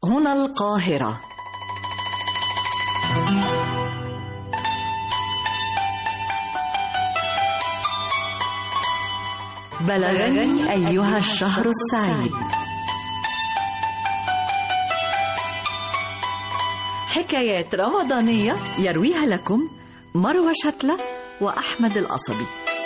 هنا القاهرة بلغني أيها الشهر السعيد حكايات رمضانية يرويها لكم مروى شتلة وأحمد القصبي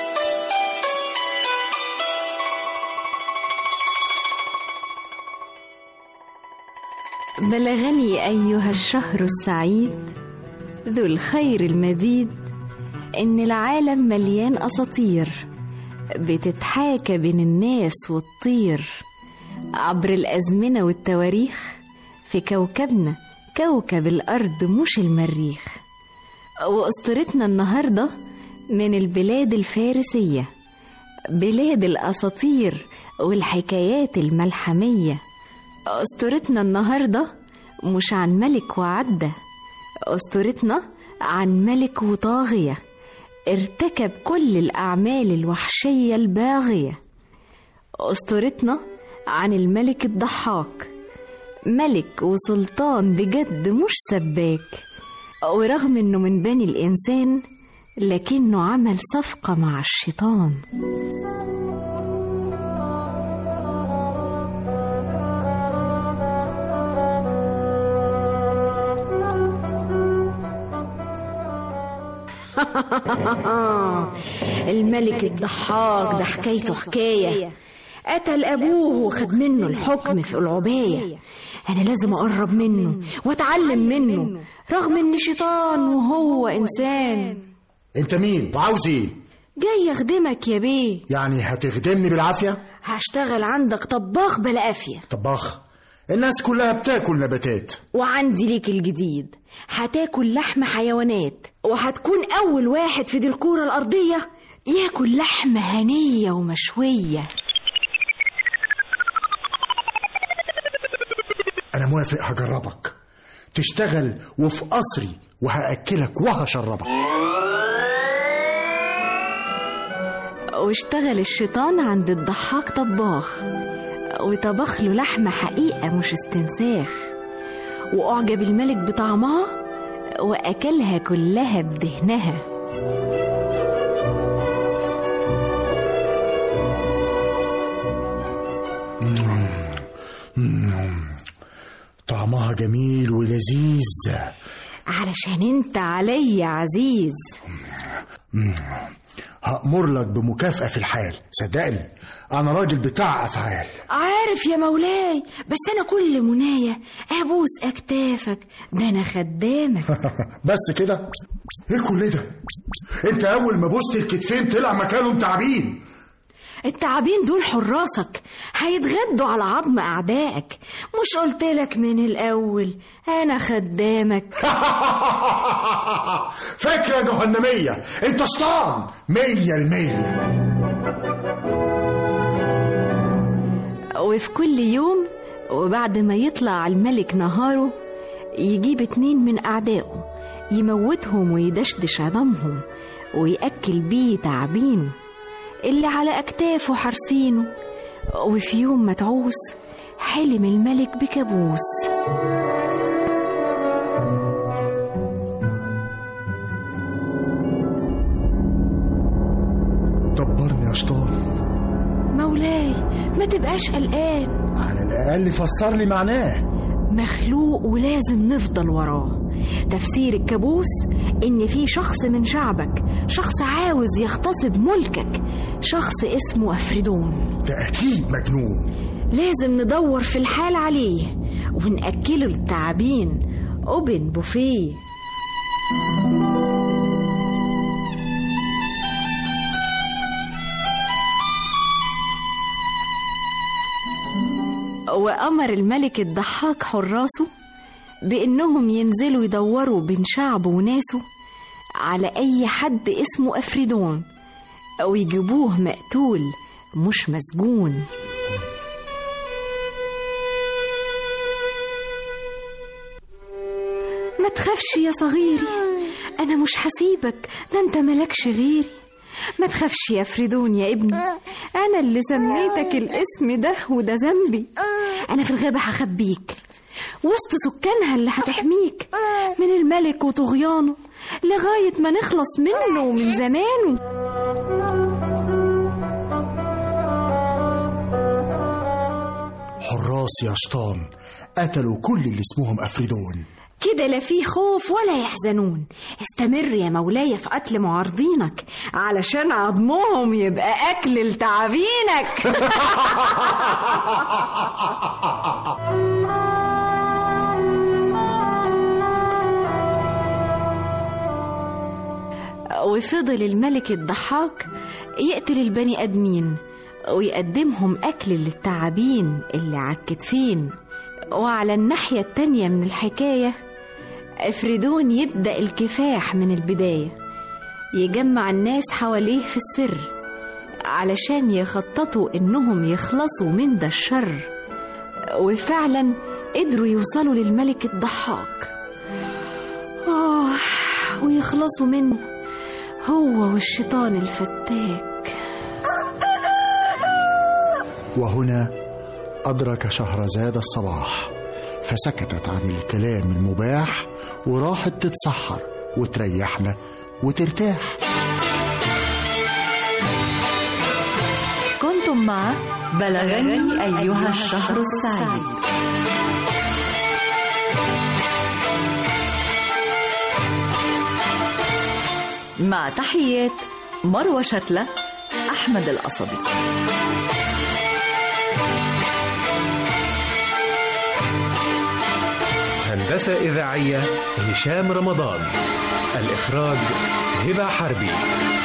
بلغني أيها الشهر السعيد ذو الخير المديد إن العالم مليان أساطير بتتحاكى بين الناس والطير عبر الأزمنة والتواريخ في كوكبنا كوكب الأرض مش المريخ وأسطورتنا النهاردة من البلاد الفارسية بلاد الأساطير والحكايات الملحمية أسطورتنا النهاردة مش عن ملك وعدة أسطورتنا عن ملك وطاغية ارتكب كل الأعمال الوحشية الباغية أسطورتنا عن الملك الضحاك ملك وسلطان بجد مش سباك ورغم انه من بني الانسان لكنه عمل صفقة مع الشيطان الملك الضحاك ده حكايته حكاية قتل أبوه وخد منه الحكم في العباية أنا لازم أقرب منه وأتعلم منه رغم إن شيطان وهو إنسان انت مين وعاوز ايه جاي أخدمك يا بيه يعني هتخدمني بالعافيه هشتغل عندك طباخ بلا قافية طباخ الناس كلها بتاكل نباتات وعندي ليك الجديد هتاكل لحم حيوانات وهتكون أول واحد في دي الكورة الأرضية ياكل لحمة هنية ومشوية انا موافق هجربك تشتغل وفي قصري وهاكلك وهشربك واشتغل الشيطان عند الضحاك طباخ وطبخ له لحمة حقيقة مش استنساخ وأعجب الملك بطعمها وأكلها كلها بدهنها طعمها جميل ولذيذ علشان انت عليا عزيز هأمر لك بمكافأة في الحال صدقني أنا راجل بتاع أفعال عارف يا مولاي بس أنا كل مناية أبوس أكتافك ده أنا خدامك بس كده إيه كل ده أنت أول ما بوست الكتفين طلع مكانهم تعبين التعابين دول حراسك هيتغدوا على عظم أعدائك مش قلتلك من الأول أنا خدامك فكرة جهنمية أنت شطان مية المية وفي كل يوم وبعد ما يطلع الملك نهاره يجيب اتنين من أعدائه يموتهم ويدشدش عظامهم ويأكل بيه تعابين اللي على أكتافه حارسينه وفي يوم متعوس حلم الملك بكابوس دبرني يا شطان مولاي ما تبقاش قلقان على الأقل فسر لي معناه مخلوق ولازم نفضل وراه تفسير الكابوس إن في شخص من شعبك شخص عاوز يغتصب ملكك شخص اسمه أفريدون ده أكيد مجنون لازم ندور في الحال عليه ونأكله للتعابين أوبن بوفيه وأمر الملك الضحاك حراسه بإنهم ينزلوا يدوروا بين شعبه وناسه على أي حد اسمه أفريدون أو يجيبوه مقتول مش مسجون ما تخافش يا صغيري أنا مش هسيبك ده أنت ملكش غيري ما تخافش يا فريدون يا ابني أنا اللي سميتك الاسم ده وده ذنبي أنا في الغابة هخبيك وسط سكانها اللي هتحميك من الملك وطغيانه لغاية ما نخلص منه ومن زمانه حراس يا شطان قتلوا كل اللي اسمهم أفريدون كده لا فيه خوف ولا يحزنون استمر يا مولاي في قتل معارضينك علشان عظمهم يبقى أكل لتعابينك وفضل الملك الضحاك يقتل البني آدمين ويقدمهم أكل للتعابين اللي على الكتفين وعلى الناحية التانية من الحكاية أفريدون يبدأ الكفاح من البداية يجمع الناس حواليه في السر علشان يخططوا إنهم يخلصوا من ده الشر وفعلا قدروا يوصلوا للملك الضحاك آه ويخلصوا منه هو والشيطان الفتاك وهنا أدرك شهرزاد الصباح فسكتت عن الكلام المباح وراحت تتسحر وتريحنا وترتاح كنتم مع بلغني أيها الشهر السعيد مع تحيات مروة شتلة أحمد القصبي هندسة إذاعية هشام رمضان الإخراج هبة حربي